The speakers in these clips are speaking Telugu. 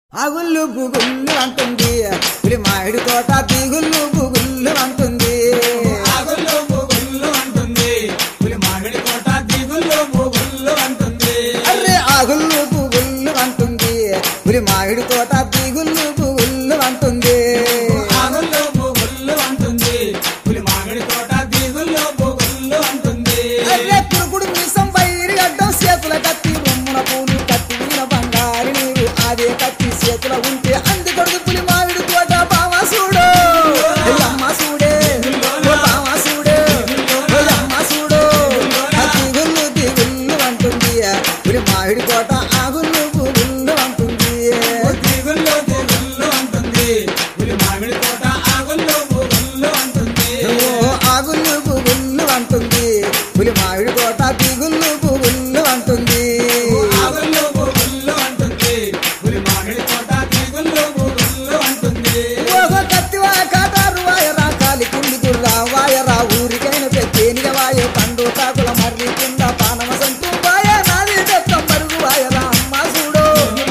ఆగుళ్ళు బుగుళ్ళు అంటుంది పులి మామిడి తోట దిగుళ్ళు బుగుళ్ళు అంటుంది ఆగుల్లో పువ్వుల్లో అంటుంది పులి మామిడి కోట దిగుల్లో పువ్వుల్లో అంటుంది అర్రే ఆగుళ్ళు బుగుళ్ళు అంటుంది పులి మామిడి తోట దిగుళ్ళు బుగుళ్ళు అంటుంది ఆగుల్లో పువ్వుల్లో అంటుంది పులి మామిడి కోట దిగుల్లో పువ్వుల్లో అంటుంది అర్రే పురుగుడు మీసం బయరి అడ్డం చేతుల కత్తి బొమ్మన పూలు కత్తి వీణ బంగారు నీరు అదే కత్తి చేతుల ఉంటే అంది కొడుకు పులి మామిడి తోట బావా చూడు అమ్మ చూడే ఓ బావా చూడే ఓ అమ్మ చూడు ఆ దిగుళ్ళు దిగుళ్ళు అంటుంది పులి మామిడి తోట ఆగుళ్ళు పుగుళ్ళు అంటుంది దిగుల్లో దిగుల్లో అంటుంది పులి మామిడి కోట ఆగుల్లో పువ్వుల్లో అంటుంది ఓ ఆగుళ్ళు పుగుళ్ళు అంటుంది పులి మామిడి తోట దిగుళ్ళు పుగుళ్ళు అంటుంది ఆగుల్లో పువ్వుల్లో అంటుంది పులి మామిడి కోట దిగుల్లో పువ్వుల్లో అంటుంది ఓహో కత్తివా కాటారు వాయరా కాలి కుండి గుర్రా వాయరా ఊరికైన పెద్దేనిగ వాయ పండు కాకుల మర్రి కింద పానమ సంతు వాయ నాది దత్తం పరుగు వాయరా అమ్మ చూడు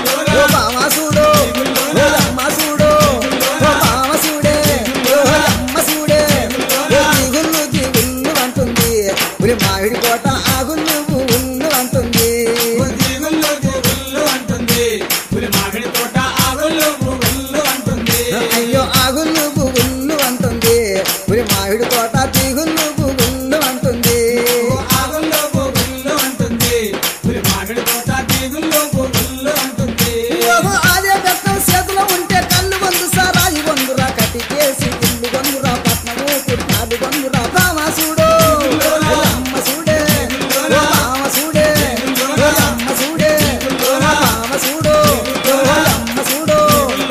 ఓ బామ చూడు ఓ అమ్మ చూడు ఓ బామ చూడే ఓ అమ్మ చూడే ఓ దిగుళ్ళు దిగుళ్ళు అంటుంది పులి మామిడి కోట ఆగుళ్ళు పువ్వుళ్ళు అంటుంది దిగుల్లో దిగుల్లో అంటుంది పులి మామిడి తోట ఆగుల్లో పువ్వుల్లో అంటుంది అయ్యో ఆగుళ్ళు పువ్వుళ్ళు అంటుంది పులి మామిడి తోట దిగుళ్ళు పువ్వుళ్ళు అంటుంది ఆగుల్లో పువ్వుల్లో అంటుంది పులి మామిడి తోట దిగుల్లో పువ్వుల్లో అంటుంది ఓహో అదే బెత్తం చేతిలో ఉంటే కళ్ళు వందు సారాయి వందురా కటికేసి ఇల్లు వందురా పట్నము కుట్టాలు వందురా బామ చూడు ఓ అమ్మ చూడే ఓ బామ చూడే ఓ అమ్మ చూడే ఓ బామ చూడు ఓ అమ్మ చూడు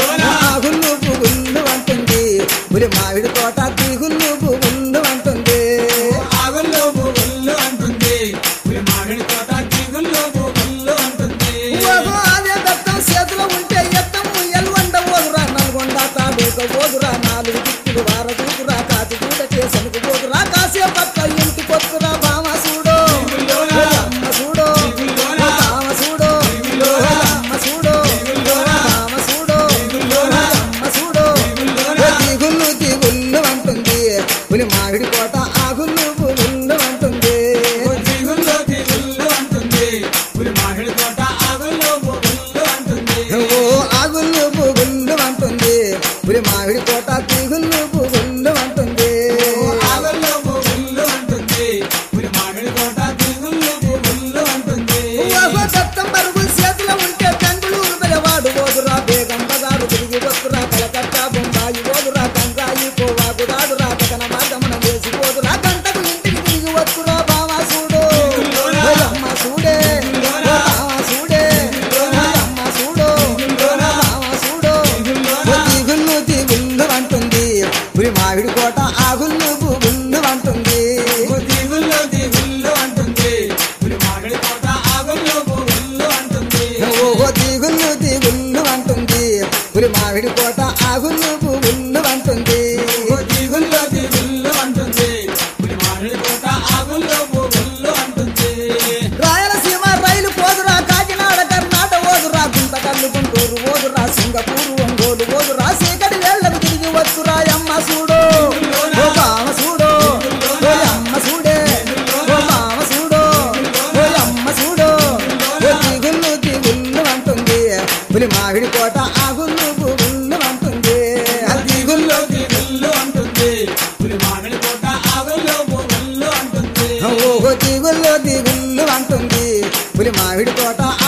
ఆగుళ్ళు పువ్వుళ్ళు అంటుంది పులి మామిడి తోట దిగుళ్ళు పువ్వుళ్ళు అంటుంది ఆగుల్లో పువ్వుల్లో అంటుంది పులి మామిడి తోట దిగుల్లో పువ్వుల్లో అంటుంది ఓహో అదే దత్తం చేతిలో ఉంటే ఎత్తము ఎల్వండ ఓదురా నల్గొండ తాలూక ఓదురా నాలుగు దిక్కులు వార దూకురా కాచి దూడ చేసనుకు పోదురా కాసే పక్క ఇంటి కొత్తురా బామ చూడు ఓ అమ్మ చూడు ఓ బామ చూడు ఓ అమ్మ చూడు ఓ బామ చూడు ఓ అమ్మ చూడు ఓ దిగుళ్ళు దిగుళ్ళు అంటుంది పులి మామిడి కోట ఆగుళ్ళు పుగుళ్ళు అంటుంది దిగుల్లో దిగుల్లో అంటుంది పులి మామిడి తోట ఆగుల్లో పువ్వుల్లో అంటుంది ఓ ఆగుళ్ళు పుగుళ్ళు అంటుంది పులి మామిడి తోట తిగుళ్ళు పుగుళ్ళు అంటుంది ఆగుల్లో పువ్వుల్లో అంటుంది పులి మామిడి తోట దిగుల్లో పువ్వుల్లో అంటుంది ఓహో దత్తం పరుగు చేతిలో ఉంటే బెంగళూరు బెలవాడు ఓదురా బేగం బజారు తిరిగి వస్తురా కలకత్తా బొంబాయి ఓదురా గంగాయి కోవాకు రాదురా గగన మార్గమున వేసి పోదురా గంటకు ఇంటికి తిరిగి వస్తురా బావా చూడు ఓ అమ్మ చూడే ఓ బావ చూడే ఓ అమ్మ చూడు ఓ బావ చూడు ఓ దిగుళ్ళు దిగుళ్ళు అంటుంది పులి మామిడి కోట ఆగుళ్ళు పుగుళ్ళు అంటుంది దిగుల్లో దిగుల్లో అంటుంది పులి మామిడి తోట ఆగుల్లో పువ్వుల్లో అంటుంది ఓహో దిగుళ్ళు దిగుళ్ళు అంటుంది పులి మామిడి కోట ఆగుళ్ళు పువ్వుళ్ళు అంటుంది దిగుల్లో దిగుల్లో అంటుంది పులి మామిడి తోట ఆగుల్లో పువ్వుల్లో అంటుంది రాయలసీమ రైలు పోదురా కాకినాడ కర్ణాటక ఓదురా గుంతకల్లు గుంటూరు ఓదురా సింగపూరు ఒంగోలు ఓదురా సీకటి వేళ్లకు తిరిగి వస్తురా అమ్మ చూడు ఓ బామ చూడు ఓ అమ్మ చూడే ఓ బామ చూడు ఓ అమ్మ చూడు ఓ దిగుళ్ళు దిగుళ్ళు అంటుంది పులి మామిడి కోట ఆగుళ్ళు పువ్వుళ్ళు అంటుంది ఆ దిగుళ్ళు దిగుల్లో దిగుల్లో అంటుంది పులి మామిడి తోట ఆగుల్లో పువ్వుల్లో అంటుంది ఓహో దిగుల్లో దిగుళ్ళు అంటుంది పులి మామిడి తోట